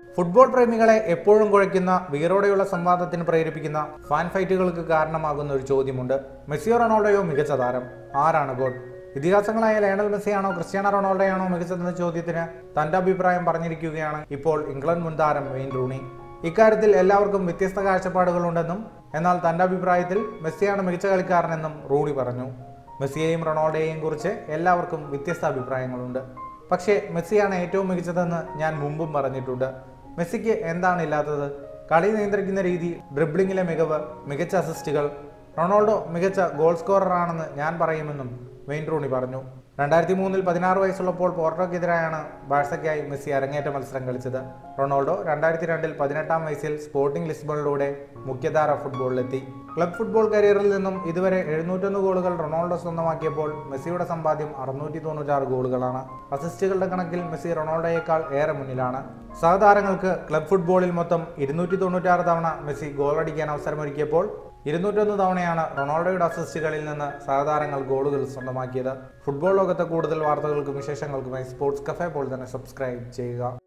football പ്രേമികളെ എപ്പോഴും കുഴയ്ക്കുന്ന വീറോടെയുള്ള സംവാദത്തിന് പ്രേരിപ്പിക്കുന്ന ഫാൻ ഫൈറ്റുകൾക്ക് കാരണമാകുന്ന ഒരു ചോദ്യമുണ്ട് മെസ്സിയോ റൊണാൾഡോയോ മികച്ച താരം ആരാണ് ഗോഡ് ഇതിഹാസങ്ങളായ ലയണൽ മെസ്സിയാണോ ക്രിസ്ത്യാനോ റൊണാൾഡോയാണോ മികച്ചതെന്ന ചോദ്യത്തിന് തന്റെ അഭിപ്രായം പറഞ്ഞിരിക്കുകയാണ് ഇപ്പോൾ ഇംഗ്ലണ്ട് മുൻ താരം വെയിൻ റൂണി ഇക്കാര്യത്തിൽ എല്ലാവർക്കും വ്യത്യസ്ത കാഴ്ചപ്പാടുകളുണ്ടെന്നും എന്നാൽ തന്റെ അഭിപ്രായത്തിൽ മെസ്സിയാണ് മികച്ച കളിക്കാരനെന്നും റൂണി പറഞ്ഞു മെസ്സിയെയും റൊണാൾഡോയെയും കുറിച്ച് എല്ലാവർക്കും വ്യത്യസ്ത അഭിപ്രായങ്ങളുണ്ട് പക്ഷേ മെസ്സിയാണ് ഏറ്റവും മികച്ചതെന്ന് ഞാൻ മുമ്പും പറഞ്ഞിട്ടുണ്ട് മെസ്സിക്ക് എന്താണ് ഇല്ലാത്തത് കളി നിയന്ത്രിക്കുന്ന രീതി ഡ്രിബ്ലിങ്ങിലെ മികവ് മികച്ച അസിസ്റ്റുകൾ റൊണാൾഡോ മികച്ച ഗോൾ സ്കോററാണെന്ന് ഞാൻ പറയുമെന്നും വെയിൻ റൂണി പറഞ്ഞു രണ്ടായിരത്തി മൂന്നിൽ പതിനാറ് വയസ്സുള്ളപ്പോൾ പോർട്ടോക്കെതിരായാണ് ബാഴ്സയ്ക്കായി മെസ്സി അരങ്ങേറ്റ മത്സരം കളിച്ചത് റൊണാൾഡോ രണ്ടായിരത്തി രണ്ടിൽ പതിനെട്ടാം വയസ്സിൽ സ്പോർട്ടിംഗ് ലിസ്ബണിലൂടെ മുഖ്യധാര ഫുട്ബോളിലെത്തി ക്ലബ് ഫുട്ബോൾ കരിയറിൽ നിന്നും ഇതുവരെ എഴുന്നൂറ്റൊന്ന് ഗോളുകൾ റൊണാൾഡോ സ്വന്തമാക്കിയപ്പോൾ മെസ്സിയുടെ സമ്പാദ്യം അറുന്നൂറ്റി തൊണ്ണൂറ്റാറ് ഗോളുകളാണ് അസിസ്റ്റുകളുടെ കണക്കിൽ മെസ്സി റൊണാൾഡോയേക്കാൾ ഏറെ മുന്നിലാണ് സഹതാരങ്ങൾക്ക് ക്ലബ് ഫുട്ബോളിൽ മൊത്തം ഇരുന്നൂറ്റി തൊണ്ണൂറ്റാറ് തവണ മെസ്സി ഗോളടിക്കാൻ അവസരമൊരുക്കിയപ്പോൾ ഇരുന്നൂറ്റൊന്ന് തവണയാണ് റൊണാൾഡോയുടെ അസിസ്റ്റുകളിൽ നിന്ന് സഹതാരങ്ങൾ ഗോളുകൾ സ്വന്തമാക്കിയത് ഫുട്ബോൾ ലോകത്തെ കൂടുതൽ വാർത്തകൾക്കും വിശേഷങ്ങൾക്കുമായി സ്പോർട്സ് കഫേ പോലെ തന്നെ സബ്സ്ക്രൈബ് ചെയ്യുക